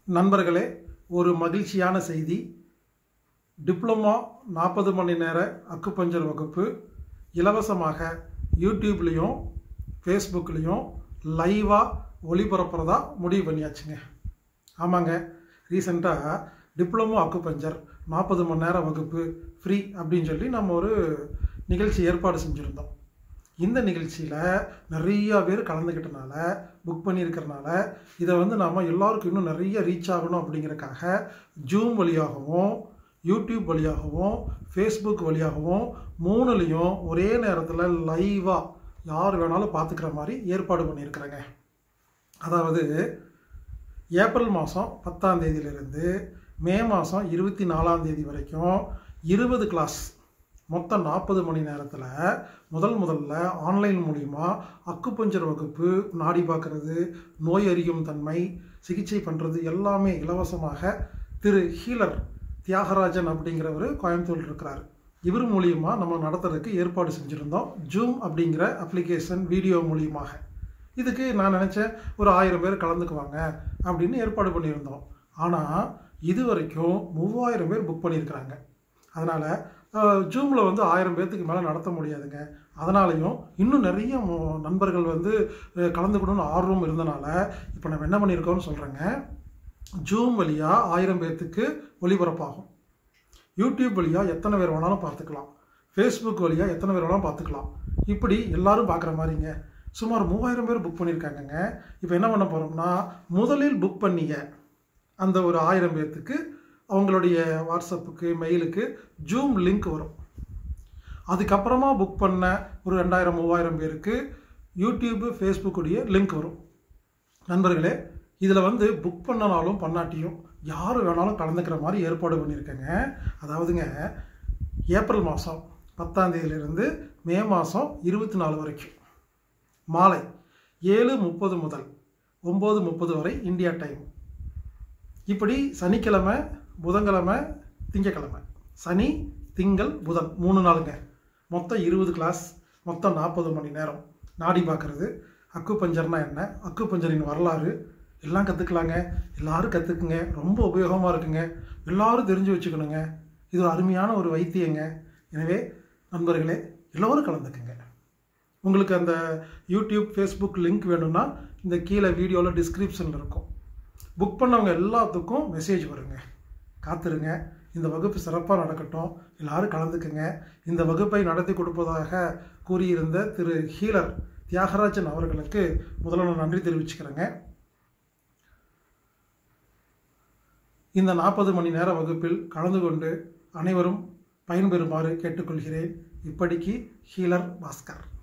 நண்பர்களே ஒரு மகிழ்ச்சியான செய்தி டிப்ளமா நாற்பது மணி நேர அக்குபஞ்சர் வகுப்பு இலவசமாக யூடியூப்லேயும் ஃபேஸ்புக்லேயும் லைவாக ஒளிபரப்புறதா முடிவு பண்ணியாச்சுங்க ஆமாங்க ரீசெண்டாக டிப்ளமோ அக்குபஞ்சர் நாற்பது மணி நேர வகுப்பு ஃப்ரீ அப்படின்னு சொல்லி நம்ம ஒரு நிகழ்ச்சி ஏற்பாடு செஞ்சுருந்தோம் இந்த நிகழ்ச்சியில் நிறைய பேர் கலந்துக்கிட்டனால புக் பண்ணியிருக்கிறனால இதை வந்து நாம் எல்லாருக்கும் இன்னும் நிறைய ரீச் ஆகணும் அப்படிங்கிறக்காக ஜூம் வழியாகவும் யூடியூப் வழியாகவும் ஃபேஸ்புக் வழியாகவும் மூணுலேயும் ஒரே நேரத்தில் லைவாக யார் வேணாலும் பார்த்துக்கிற மாதிரி ஏற்பாடு பண்ணியிருக்கிறேங்க அதாவது ஏப்ரல் மாதம் பத்தாம் தேதியிலிருந்து மே மாதம் இருபத்தி நாலாம் தேதி வரைக்கும் இருபது கிளாஸ் மொத்தம் நாற்பது மணி நேரத்தில் முதல் முதல்ல ஆன்லைன் மூலிமா அக்குப்பஞ்சர் வகுப்பு நாடி பார்க்கறது நோய் அறியும் தன்மை சிகிச்சை பண்ணுறது எல்லாமே இலவசமாக திரு ஹீலர் தியாகராஜன் அப்படிங்கிறவர் கோயம்புத்தூர் இருக்கிறார் இவர் மூலியமா நம்ம நடத்துறதுக்கு ஏற்பாடு செஞ்சுருந்தோம் ஜூம் அப்படிங்கிற அப்ளிகேஷன் வீடியோ மூலியமாக இதுக்கு நான் நினச்சேன் ஒரு ஆயிரம் பேர் கலந்துக்குவாங்க அப்படின்னு ஏற்பாடு பண்ணியிருந்தோம் ஆனால் இது வரைக்கும் மூவாயிரம் பேர் புக் பண்ணியிருக்கிறாங்க அதனால் ஜூமில் வந்து ஆயிரம் பேர்த்துக்கு மேலே நடத்த முடியாதுங்க அதனாலையும் இன்னும் நிறைய மு- நண்பர்கள் வந்து அஹ், கலந்துக்கணும்னு ஆர்வம் இருந்தனால இப்போ நம்ம என்ன பண்ணியிருக்கோம்னு சொல்கிறேங்க ஜூம் வழியாக ஆயிரம் பேர்த்துக்கு ஒளிபரப்பாகும் யூடியூப் வழியாக எத்தனை பேர் வேணாலும் பார்த்துக்கலாம் ஃபேஸ்புக் வழியாக எத்தனை பேர் வேணாலும் பார்த்துக்கலாம் இப்படி எல்லாரும் பார்க்குற மாதிரிங்க சுமார் மூவாயிரம் பேர் புக் பண்ணியிருக்காங்கங்க இப்போ என்ன பண்ண போகிறோம்னா முதலில் புக் பண்ணிய அந்த ஒரு ஆயிரம் பேர்த்துக்கு அவங்களுடைய வாட்ஸ்அப்புக்கு மெயிலுக்கு ஜூம் லிங்க் வரும் அதுக்கப்புறமா புக் பண்ண ஒரு ரெண்டாயிரம் மூவாயிரம் பேருக்கு யூடியூப்பு ஃபேஸ்புக்குடைய லிங்க் வரும் நண்பர்களே இதில் வந்து புக் பண்ணனாலும் பண்ணாட்டியும் யார் வேணாலும் கலந்துக்கிற மாதிரி ஏற்பாடு பண்ணியிருக்கேங்க அதாவதுங்க ஏப்ரல் மாதம் பத்தாம் தேதியிலிருந்து மே மாதம் இருபத்தி நாலு வரைக்கும் மாலை ஏழு முப்பது முதல் ஒம்பது முப்பது வரை இந்தியா டைம் இப்படி சனிக்கிழமை புதன்கிழமை திங்கக்கிழமை சனி திங்கள் புதன் மூணு நாளுங்க மொத்தம் இருபது கிளாஸ் மொத்தம் நாற்பது மணி நேரம் நாடி பார்க்கறது அக்கு பஞ்சர்னா என்ன அக்கு பஞ்சரின் வரலாறு எல்லாம் கற்றுக்கலாங்க எல்லாரும் கற்றுக்குங்க ரொம்ப உபயோகமாக இருக்குங்க எல்லாரும் தெரிஞ்சு வச்சுக்கணுங்க இது ஒரு அருமையான ஒரு வைத்தியங்க எனவே நண்பர்களே எல்லோரும் கலந்துக்குங்க உங்களுக்கு அந்த யூடியூப் ஃபேஸ்புக் லிங்க் வேணும்னா இந்த கீழே வீடியோவில் டிஸ்கிரிப்ஷனில் இருக்கும் புக் பண்ணவங்க எல்லாத்துக்கும் மெசேஜ் வருங்க காத்துருங்க இந்த வகுப்பு சிறப்பாக நடக்கட்டும் எல்லாரும் கலந்துக்குங்க இந்த வகுப்பை நடத்தி கொடுப்பதாக கூறியிருந்த திரு ஹீலர் தியாகராஜன் அவர்களுக்கு முதல்ல நான் நன்றி தெரிவிச்சுக்கிறேங்க இந்த நாற்பது மணி நேர வகுப்பில் கலந்து கொண்டு அனைவரும் பயன்பெறுமாறு கேட்டுக்கொள்கிறேன் இப்படிக்கு ஹீலர் பாஸ்கர்